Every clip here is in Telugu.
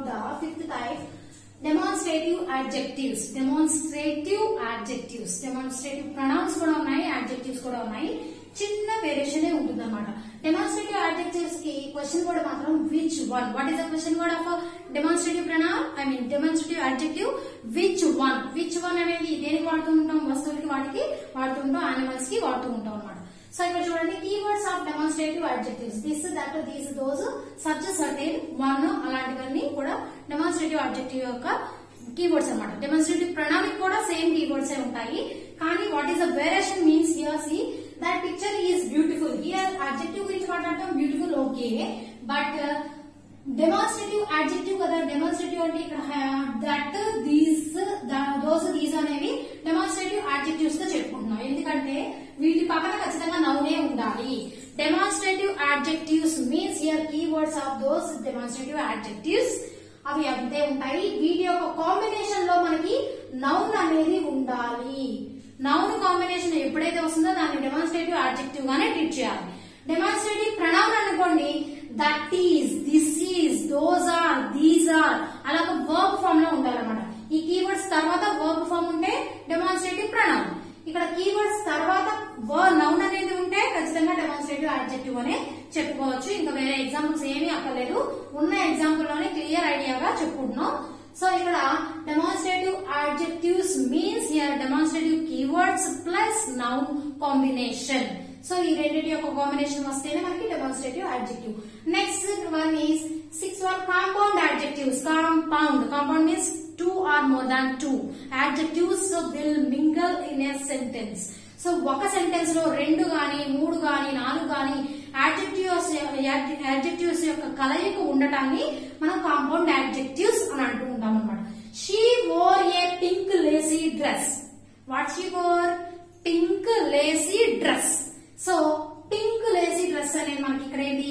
about the fifth type demonstrative adjectives demonstrative adjectives demonstrative pronouns కూడా ఉన్నాయి adjectives కూడా ఉన్నాయి చిన్న వేరియేషన్ ఉంటుంది అనమాట డెమాన్స్ట్రేటివ్ adjectives కి క్వశ్చన్ కూడా మాత్రం which one what is the question word of demonstrative pronoun I mean demonstrative adjective which one which one అనేది దేనికి వాడుతూ ఉంటాం వస్తువులకి వాటికి వాడుతూ ఉంటాం యానిమల్స్ కి వాడుతూ ఉంటాం అనమాట సో ఇక్కడ చూడండి keywords of demonstrative adjectives this that these those such certain one అలాంటివన్నీ కూడా డెమాన్స్ట్రేటివ్ అడ్జెక్టివ్ యొక్క కీవర్డ్స్ అన్నమాట డెమాన్స్ట్రేటివ్ ప్రణాళిక కూడా సేమ్ కీవర్డ్స్ ఉంటాయి కానీ what is the variation means here see that picture is beautiful here adjective గురించి మాట్లాడటం beautiful okay but demonstrative adjective కదా డెమాన్స్ట్రేటివ్ అంటే ఇక్కడ దట్ దీస్ దోస్ దీస్ అనేవి డెమాన్స్ట్రేటివ్ అడ్జెక్టివ్స్ గా చెప్పుకుంటున్నాం ఎందుకంటే వీటి పక్కన ఖచ్చితంగా నౌనే ఉండాలి demonstrative adjectives means here keywords of those demonstrative adjectives అవి అంతే ఉంటాయి వీటి యొక్క కాంబినేషన్ లో మనకి నౌన్ అనేది ఉండాలి నౌన్ కాంబినేషన్ ఎప్పుడైతే వస్తుందో దాన్ని డెమాన్స్ట్రేటివ్ అడ్జెక్టివ్ గానే ట్రీట్ చేయాలి డెమాన్స్ట్రేటివ్ ప్రణౌన్ అనుకోండి that is this is those are these are అలాగ వర్బ్ ఫామ్ లో ఉండాలన్నమాట ఈ కీవర్డ్స్ తర్వాత వర్బ్ ఫామ్ ఉంటే డెమాన్స్ట్రేటివ్ ప్రణౌన్ ఇక్కడ కీవర్డ్స్ తర్వాత నౌన్ అనేది ఉంటే ఖచ్చితంగా డెమాన్స్ట్రేటివ్ అడ్జెక్టివ్ అనే చెప్పుకోవచ్చు ఇంకా వేరే ఎగ్జాంపుల్స్ ఏమీ అక్కర్లేదు ఉన్న ఎగ్జాంపుల్ లోనే క్లియర్ ఐడియాగా చెప్పుకుంటున్నాం సో ఇక్కడ demonstrative adjectives means here demonstrative keywords plus noun combination so ఈ రెండింటి యొక్క కాంబినేషన్ వస్తేనే మనకి demonstrative adjective next one is six one compound adjectives compound compound means two or more than two adjectives will mingle in a sentence so ఒక సెంటెన్స్ లో రెండు గాని మూడు గాని నాలుగు గాని యాడ్జెక్టివ్స్ యాడ్జెక్టివ్స్ యొక్క కలయిక ఉండటాన్ని మనం కాంపౌండ్ యాడ్జెక్టివ్స్ అని అంటూ ఉంటాం అనమాట she wore a pink lacy dress what she wore pink lacy dress so pink lacy dress అనేది మనకి ఇక్కడ ఏంటి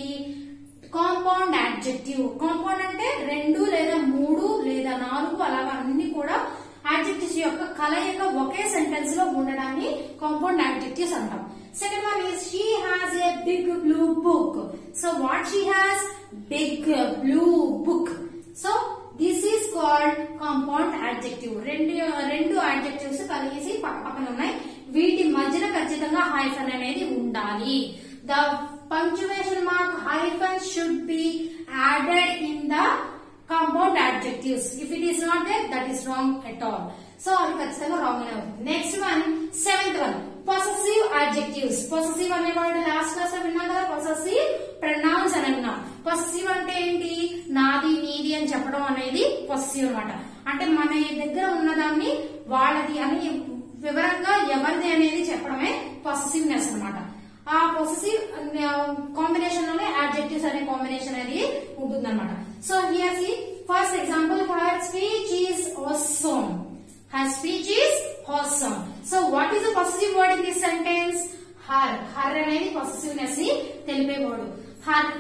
కాంపౌండ్ యాడ్జెక్టివ్ కాంపౌండ్ అంటే రెండు లేదా మూడు లేదా నాలుగు అలాగా అన్ని కూడా యాడ్జెక్టివ్స్ యొక్క కలయిక ఒకే సెంటెన్స్ లో ఉండడాన్ని కాంపౌండ్ యాడ్జెక్టివ్స్ అంటాం second one is she has a big blue book so what she has big blue book so this is called compound adjective రెండు రెండు యాడ్జెక్టివ్స్ కలిసి పక్క పక్కన ఉన్నాయి వీటి మధ్యన ఖచ్చితంగా హైఫన్ అనేది ఉండాలి the punctuation mark hyphen should be added in the compound adjectives if it is not there that is wrong at all so అది ఖచ్చితంగా రాంగ్ అనే అవుతుంది next one seventh one possessive adjectives possessive అనే వర్డ్ లాస్ట్ క్లాస్ లో విన్నాం కదా పొసెసివ్ ప్రొనౌన్స్ అని విన్నాం పొసెసివ్ అంటే ఏంటి నాది నీది అని చెప్పడం అనేది పొసెసివ్ అన్నమాట అంటే మన దగ్గర ఉన్నదాన్ని వాళ్ళది అని వివరంగా ఎవరిది అనేది చెప్పడమే పొసెసివ్నెస్ అన్నమాట ఆ పొసెసివ్ కాంబినేషన్ లోనే adjectives అనే కాంబినేషన్ అనేది ఉంటుందన్నమాట so here see first example her speech is awesome her speech is awesome so what is the possessive word in this sentence her her అనేది పొసెసివ్నెస్ ని తెలిపే word her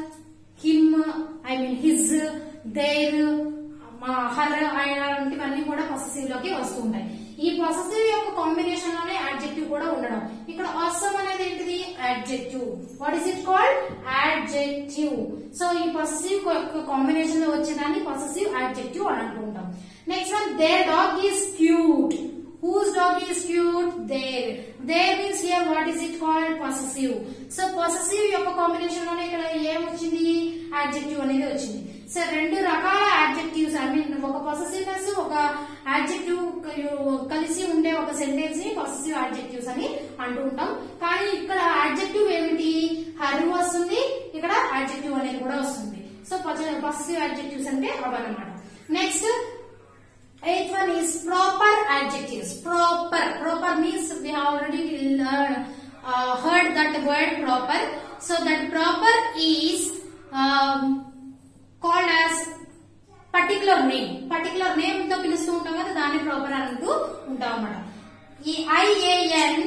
him I mean his their her అలాంటివన్నీ కూడా పొసెసివ్ లోకి వస్తూ ఉంటాయి ఈ పొసెసివ్ యొక్క కాంబినేషన్ లోనే అడ్జెక్టివ్ కూడా ఉండడం ఇక్కడ awesome అనేది ఏంటిది adjective what is it called adjective so ఈ పొసెసివ్ కాంబినేషన్ లో వచ్చేదాన్ని పొసెసివ్ అడ్జెక్టివ్ అని అంటూ ఉంటాం next one their dog is cute whose dog is cute there there means here what is it called possessive so possessive యొక్క కాంబినేషన్ లోనే ఇక్కడ ఏం వచ్చింది adjective అనేది వచ్చింది సో రెండు రకాల adjectives ఐ మీన్ ఒక possessiveness ఒక adjective కలిసి ఉండే ఒక సెంటెన్స్ ని possessive adjectives అని అంటూ ఉంటాం కానీ ఇక్కడ adjective ఏమిటి హరు వస్తుంది ఇక్కడ adjective అనేది కూడా వస్తుంది సో possessive adjectives అంటే అవన్నమాట next Eighth one is proper adjectives. Proper. Proper means we have already learned, uh, heard that word proper. So that proper is um, called as particular name particular name తో పిలుస్తూ ఉంటాం కదా దాన్ని ప్రాపర్ అంటూ ఉంటాం అన్నమాట ఈ I A N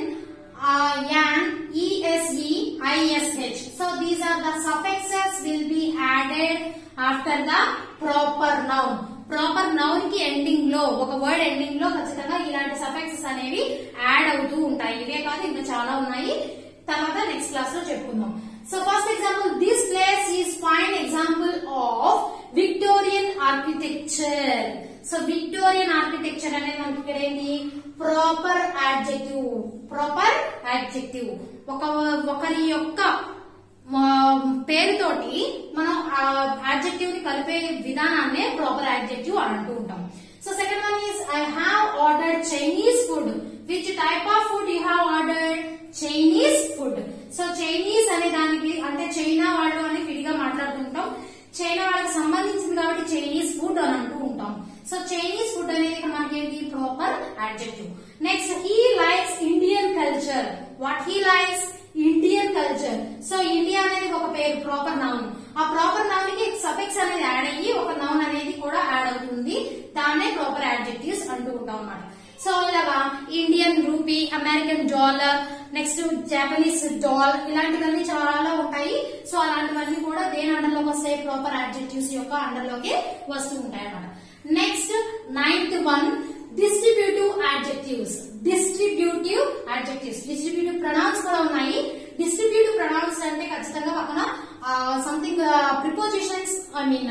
an E S E I S H so these are the suffixes will be added after the proper noun proper noun కి ఎండింగ్ లో ఒక వర్డ్ ఎండింగ్ లో ఖచ్చితంగా ఇలాంటి సఫెక్సెస్ అనేవి యాడ్ అవుతూ ఉంటాయి ఇవే కాదు ఇంకా చాలా ఉన్నాయి తర్వాత నెక్స్ట్ క్లాస్ లో చెప్పుకుందాం so first example this place is fine example of Victorian architecture so Victorian architecture అనేది మనకి ఇక్కడ ఏంటి ప్రాపర్ యాడ్జెక్టివ్ ప్రాపర్ యాడ్జెక్టివ్ ఒక ఒకరి యొక్క మా పేరుతోటి మనం యాడ్జెక్టివ్ ని కలిపే విధానాన్నే ప్రాపర్ యాడ్జెక్టివ్ అని అంటూ ఉంటాం so second one is I have ordered Chinese food which type of food you have ordered Chinese food so Chinese అనే దానికి అంటే చైనా వాళ్ళు అని విడిగా మాట్లాడుతుంటాం చైనా వాళ్ళకి సంబంధించింది కాబట్టి చైనీస్ ఫుడ్ అని అంటూ ఉంటాం సో చైనీస్ ఫుడ్ అనేది ఇక్కడ మనకి ఏంటి proper adjective next he likes Indian culture what he likes Indian culture so India అనేది ఒక పేరు ప్రాపర్ నౌన్ ఆ ప్రాపర్ నౌన్ కి సఫిక్స్ అనేది యాడ్ అయ్యి ఒక నౌన్ అనేది కూడా యాడ్ అవుతుంది దాన్నే ప్రాపర్ యాడ్జెక్టివ్స్ అంటూ ఉంటాం అన్నమాట సో ఇలాగా Indian rupee American dollar next Japanese doll ఇలాంటివన్నీ చాలా ఉంటాయి సో అలాంటివన్నీ కూడా దేని అండర్ లోకి వస్తాయి ప్రాపర్ యాడ్జెక్టివ్స్ యొక్క అండర్ లోకి వస్తూ ఉంటాయి అన్నమాట next ninth one distributive adjectives distributive adjectives distributive pronouns కూడా ఉన్నాయి డిస్ట్రిబ్యూటివ్ ప్రొనౌన్స్ అంటే ఖచ్చితంగా పక్కన something prepositions I mean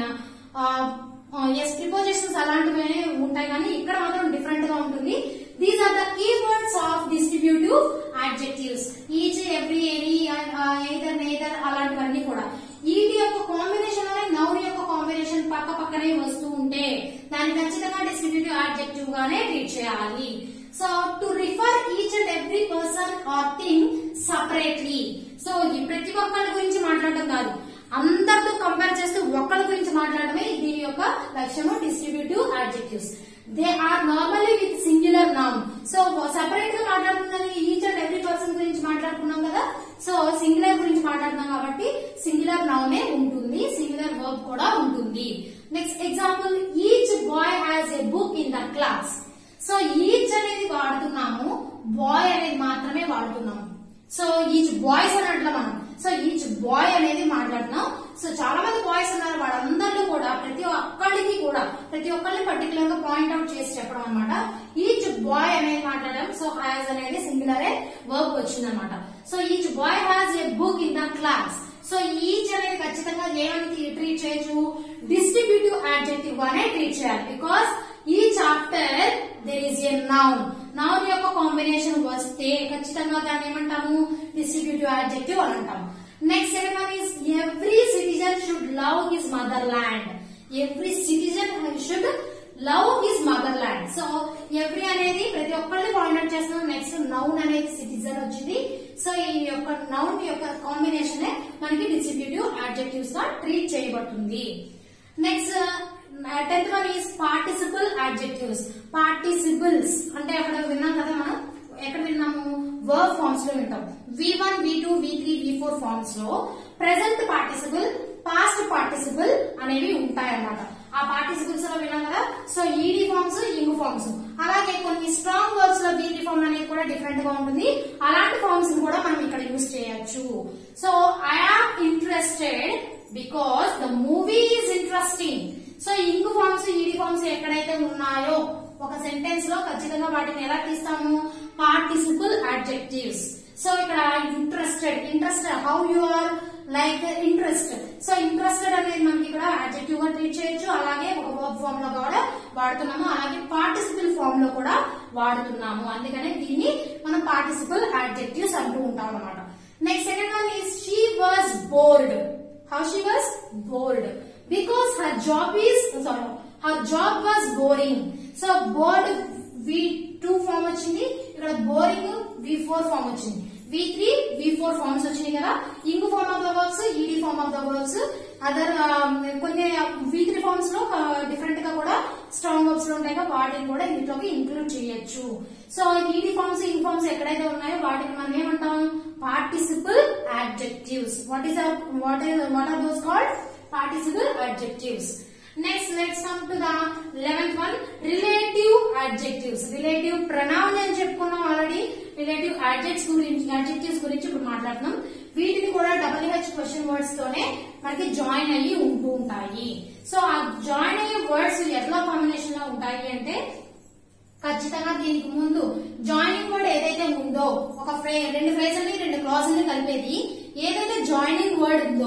yes prepositions అలాంటివి ఉంటాయి కానీ ఇక్కడ మాత్రం డిఫరెంట్ గా ఉంటుంది these are the keywords of distributive adjectives each every any either neither అలాంటివన్నీ కూడా వీటి యొక్క కాంబినేషన్ అనే నౌన్ యొక్క కాంబినేషన్ పక్క పక్కనే వస్తూ ఉంటే దాన్ని ఖచ్చితంగా డిస్ట్రిబ్యూటివ్ యాడ్జెక్టివ్ గానే ట్రీట్ చేయాలి so to refer each and every person or thing separately so ఈ ప్రతి ఒక్కరి గురించి మాట్లాడటం కాదు అందరితో కంపేర్ చేస్తూ ఒక్కరి గురించి మాట్లాడమే దీని యొక్క లక్ష్యము distributive adjectives they are normally with singular noun so separate గా మాట్లాడుతుందని ఈచ్ అండ్ ఎవ్రీ పర్సన్ గురించి మాట్లాడుకున్నాం కదా సో సింగులర్ గురించి మాట్లాడుతున్నాం కాబట్టి సింగులర్ నౌనే ఉంటుంది సింగులర్ వర్బ్ కూడా ఉంటుంది next example each boy has a book in the class so each అనేది వాడుతున్నాము బాయ్ అనేది మాత్రమే వాడుతున్నాము సో ఈచ్ బాయ్స్ అని అంటున్నాం మనం సో ఈచ్ బాయ్ అనేది మాట్లాడుతున్నాం సో చాలా మంది బాయ్స్ ఉన్నారు వాళ్ళందరిలో కూడా ప్రతి ఒక్కరికి కూడా ప్రతి ఒక్కరిని పర్టికులర్ గా పాయింట్ అవుట్ చేసి చెప్పడం అనమాట ఈచ్ బాయ్ అనేది మాట్లాడడం సో హ్యాజ్ అనేది సింగులర్ వర్క్ వచ్చింది అనమాట so each boy has a book in the class so each అనేది ఖచ్చితంగా ఏమని ట్రీట్ చేయొచ్చు డిస్ట్రిబ్యూటివ్ యాడ్జెక్టివ్ అనే ట్రీట్ చేయాలి because each after there is a noun noun యొక్క కాంబినేషన్ వస్తే ఖచ్చితంగా దాన్ని ఏమంటాము డిస్ట్రిబ్యూటివ్ యాడ్జెక్టివ్ అని అంటాము next second one is every citizen should love his mother land every citizen should love his mother land so every అనేది ప్రతి ఒక్కరిని పాయింట్ అవుట్ చేస్తున్నాం నెక్స్ట్ నౌన్ అనేది సిటిజన్ వచ్చింది సో ఈ యొక్క నౌన్ యొక్క కాంబినేషన్ మనకి డిస్ట్రిబ్యూటివ్ యాడ్జెక్టివ్స్ గా ట్రీట్ చేయబడుతుంది next tenth one is participle adjectives participles అంటే అక్కడ విన్నాం కదా మనం ఎక్కడ విన్నాము వర్బ్ ఫార్మ్స్ లో వింటాం V one V two V three V four forms లో ప్రెసెంట్ పార్టిసిపల్ పాస్ట్ పార్టిసిపల్ అనేవి ఉంటాయన్నమాట ఆ పార్టిసిపల్స్ లో విన్నాం కదా so E D forms ing forms అలాగే కొన్ని స్ట్రాంగ్ వర్బ్స్ లో బీటీ ఫార్మ్ అనేది కూడా డిఫరెంట్ గా ఉంటుంది అలాంటి ఫార్మ్స్ కూడా మనం ఇక్కడ యూజ్ చేయొచ్చు so I am interested because the movie is interesting so ing forms E D forms ఎక్కడైతే ఉన్నాయో ఒక సెంటెన్స్ లో ఖచ్చితంగా వాటిని ఎలా తీస్తాము పార్టిసిపల్ అడ్జెక్టివ్స్ సో ఇక్కడ interested interested how you are like interest so interested అనేది మనకి ఇక్కడ అడ్జెక్టివ్ గా ట్రీట్ చేయొచ్చు అలాగే ఒక వర్బ్ ఫామ్ లో కూడా వాడుతున్నాము అలాగే పార్టిసిపల్ ఫామ్ లో కూడా వాడుతున్నాము అందుకనే దీన్ని మనం పార్టిసిపల్ అడ్జెక్టివ్స్ అంటూ ఉంటాం అనమాట next second one is she was bored how she was bored because her job is sorry her job was boring so bored V two form వచ్చింది ఇక్కడ బోరింగ్ వి ఫోర్ ఫామ్ వచ్చింది V three V four forms వచ్చినాయి కదా ing form of the verbs E D form of the verbs other కొన్ని వి త్రీ ఫార్మ్స్ లో డిఫరెంట్ గా కూడా స్ట్రాంగ్ వర్బ్స్ లో ఉంటాయి కదా వాటిని కూడా ఇందులోకి ఇంక్లూడ్ చేయొచ్చు so E D forms ing forms ఎక్కడైతే ఉన్నాయో వాటిని మనం ఏమంటాం participle adjectives what is what is what are those called participle adjectives next let's come to the eleventh one relative adjectives relative pronoun అని చెప్పుకున్నాం ఆల్రెడీ రిలేటివ్ అడ్జెక్ట్స్ గురించి అడ్జెక్టివ్స్ గురించి ఇప్పుడు మాట్లాడుతున్నాం వీటిని కూడా డబుల్ హెచ్ క్వశ్చన్ వర్డ్స్ తోనే మనకి జాయిన్ అయ్యి ఉంటూ ఉంటాయి సో ఆ జాయిన్ అయ్యే వర్డ్స్ ఎట్లా కాంబినేషన్ లో ఉంటాయి అంటే ఖచ్చితంగా దీనికి ముందు జాయినింగ్ వర్డ్ ఏదైతే ఉందో ఒక ఫ్రే రెండు ఫ్రేజుల్ని రెండు క్లాజుల్ని కలిపేది ఏదైతే జాయినింగ్ వర్డ్ ఉందో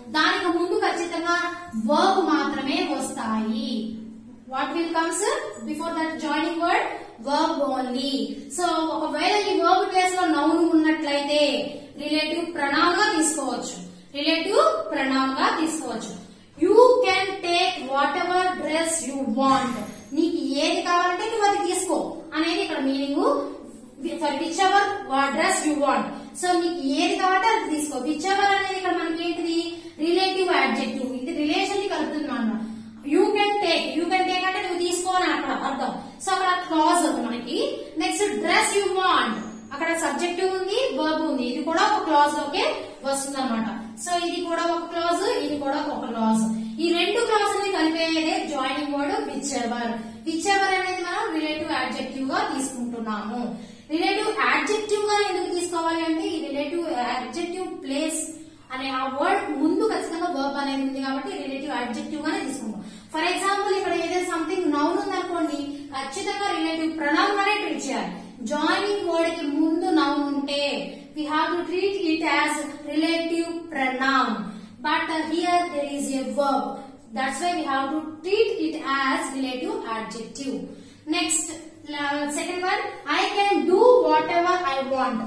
దానికి ముందు ఖచ్చితంగా వర్బ్ మాత్రమే వస్తాయి what will comes before that joining word verb only so ఒకవేళ ఈ వర్బ్ ప్లేస్ లో నౌన్ ఉన్నట్లయితే రిలేటివ్ ప్రనౌన్ గా తీసుకోవచ్చు రిలేటివ్ ప్రనౌన్ గా తీసుకోవచ్చు you can take whatever dress you want నీకు ఏది కావాలంటే నువ్వు అది తీసుకో అనేది ఇక్కడ meaning for whichever dress you want so నీకు ఏది కావాలంటే అది తీసుకో విచ్ ఎవర్ అనేది ఇక్కడ మనకి ఏంటిది రిలేటివ్ అడ్జెక్టివ్ ఇది రిలేషన్ ని కలుపుతుంది అన్నమాట you can take you can take అంటే నువ్వు తీసుకో అని అక్కడ అర్థం సో అక్కడ క్లాజ్ ఉంది మనకి నెక్స్ట్ డ్రెస్ యూ వాంట్ అక్కడ సబ్జెక్టివ్ ఉంది వర్బ్ ఉంది ఇది కూడా ఒక క్లాజ్ లోకే వస్తుంది అనమాట సో ఇది కూడా ఒక క్లాజ్ ఇది కూడా ఒక క్లాజ్ ఈ రెండు క్లాజ్ ని కలిపేదే joining word whichever whichever అనేది మనం రిలేటివ్ అడ్జెక్టివ్ గా తీసుకుంటున్నాము రిలేటివ్ అడ్జెక్టివ్ గా ఎందుకు తీసుకోవాలి అంటే ఈ రిలేటివ్ అడ్జెక్టివ్ ప్లేస్ అనే ఆ వర్డ్ ముందు ఖచ్చితంగా వర్బ్ అనేది ఉంది కాబట్టి రిలేటివ్ అడ్జెక్టివ్ గానే తీసుకుంటాం ఫర్ ఎగ్జాంపుల్ ఇక్కడ ఏదైనా సంథింగ్ నౌన్ ఉంది అనుకోండి ఖచ్చితంగా రిలేటివ్ ప్రొనౌన్ గానే ట్రీట్ చేయాలి జాయినింగ్ వర్డ్ కి ముందు నౌన్ ఉంటే we have to treat it as relative pronoun but here there is a verb that's why we have to treat it as relative adjective next second one I can do whatever I want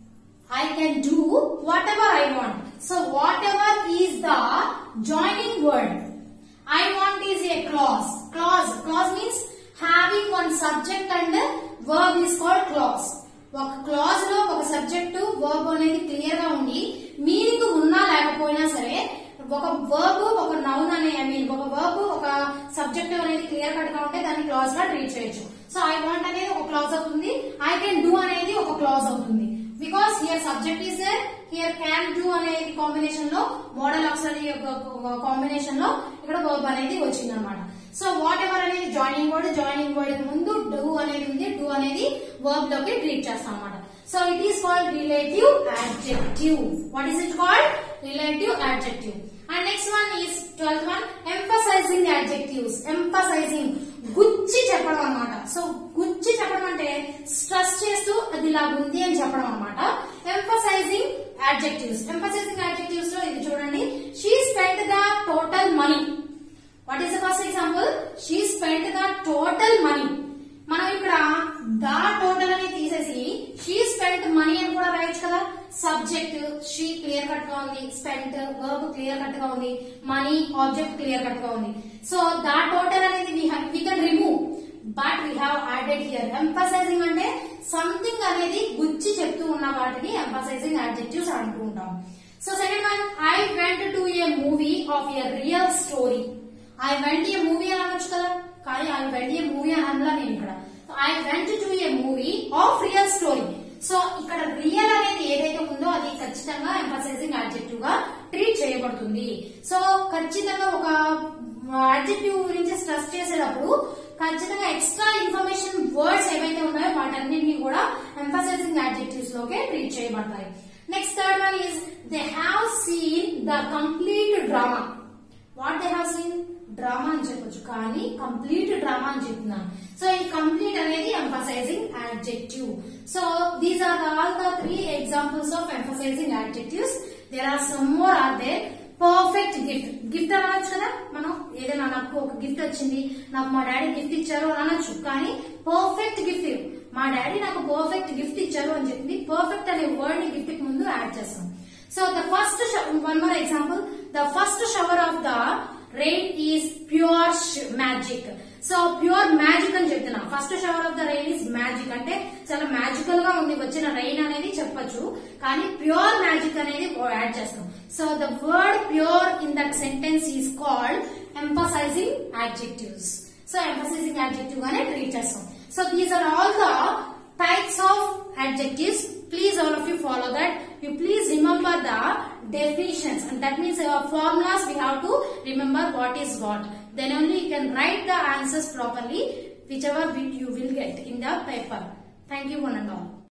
I can do whatever I want. So whatever is the joining word. I want is a clause. Clause. Clause means having one subject and verb is called clause. ఒక క్లాజ్ లో ఒక సబ్జెక్ట్ వర్బ్ అనేది క్లియర్ గా ఉండి మీనింగ్ ఉన్నా లేకపోయినా సరే ఒక వర్బ్ ఒక నౌన్ అనే ఐ మీన్ ఒక వర్బ్ ఒక సబ్జెక్ట్ అనేది క్లియర్ కట్ గా ఉంటే దాన్ని క్లాజ్ గా ట్రీట్ చేయొచ్చు సో ఐ వాంట్ అనేది ఒక క్లాజ్ అవుతుంది ఐ కెన్ డూ అనేది ఒక క్లాజ్ అవుతుంది because here subject is there here can do అనేది కాంబినేషన్ లో మోడల్ ఆక్సరీ కాంబినేషన్ లో ఇక్కడ వర్బ్ అనేది వచ్చింది అనమాట సో వాట్ ఎవర్ అనేది జాయినింగ్ వర్డ్ జాయినింగ్ వర్డ్ ముందు డూ అనేది ఉంది డూ అనేది వర్బ్ లోకి ట్రీట్ చేస్తాం అనమాట so it is called relative adjective what is it called relative adjective and next one is twelfth one emphasizing adjectives emphasizing గుచ్చి చెప్పడం అన్నమాట సో గుచ్చి చెప్పడం అంటే స్ట్రెస్ చేస్తూ అది ఇలా ఉంది అని చెప్పడం అన్నమాట ఎంఫసైజింగ్ adjectives ఎంఫసైజింగ్ adjectives లో ఇది చూడండి she spend the total money what is the first example she spend the total money మనం ఇక్కడ ద టోటల్ అని తీసేసి షీ స్పెండ్ మనీ అని కూడా రాయొచ్చు కదా సబ్జెక్ట్ షీ క్లియర్ కట్ గా ఉంది స్పెంట్ వర్బ్ క్లియర్ కట్ గా ఉంది మనీ ఆబ్జెక్ట్ క్లియర్ కట్ గా ఉంది సో ద టోటల్ అనేది we can remove but we have added here emphasizing అంటే సంథింగ్ అనేది గుచ్చి చెప్తూ ఉన్న వాటిని ఎంపసైజింగ్ అడ్జెక్టివ్స్ అంటూ ఉంటాం so second one I went to a movie of a real story I went a movie అని అనొచ్చు కదా కానీ ఐ వెంట్ ఏ మూవీ అని అనలా నేను ఇక్కడ I went to a movie of real story so ఇక్కడ రియల్ అనేది ఏదైతే ఉందో అది ఖచ్చితంగా ఎంఫసైజింగ్ అడ్జెక్టివ్ గా ట్రీట్ చేయబడుతుంది సో ఖచ్చితంగా ఒక అడ్జెక్టివ్ గురించి స్ట్రెస్ చేసేటప్పుడు ఖచ్చితంగా ఎక్స్ట్రా ఇన్ఫర్మేషన్ వర్డ్స్ ఏవైతే ఉన్నాయో వాటన్నింటినీ కూడా ఎంఫసైజింగ్ అడ్జెక్టివ్స్ లోకే ట్రీట్ చేయబడతాయి next third one is they have seen the complete drama what they have seen drama అని చెప్పొచ్చు కానీ కంప్లీట్ డ్రామా అని చెప్తున్నాను సో ఈ కంప్లీట్ అనేది emphasizing adjective so these are all the three examples of emphasizing adjectives there are some more are there perfect gift gift అనొచ్చు కదా మనం ఏదైనా నాకు ఒక గిఫ్ట్ వచ్చింది నాకు మా డాడీ గిఫ్ట్ ఇచ్చారు అని అనొచ్చు కానీ పర్ఫెక్ట్ గిఫ్ట్ మా డాడీ నాకు పర్ఫెక్ట్ గిఫ్ట్ ఇచ్చారు అని చెప్పింది పర్ఫెక్ట్ అనే వర్డ్ ని గిఫ్ట్ కి ముందు యాడ్ చేస్తాం so the first one more example the first shower of the rain is pure magic so pure magic అని చెప్తున్నా first shower of the rain is magic అంటే చాలా మ్యాజికల్ గా ఉంది వచ్చిన రెయిన్ అనేది చెప్పొచ్చు కానీ ప్యూర్ మ్యాజిక్ అనేది యాడ్ చేస్తాం so the word pure in that sentence is called emphasizing adjectives so emphasizing adjective గానే ట్రీట్ చేస్తాం so these are all the types of adjectives please all of you follow that you please remember the definitions and that means uh, formulas we have to remember what is what then only you can write the answers properly whichever bit you will get in the paper thank you one and all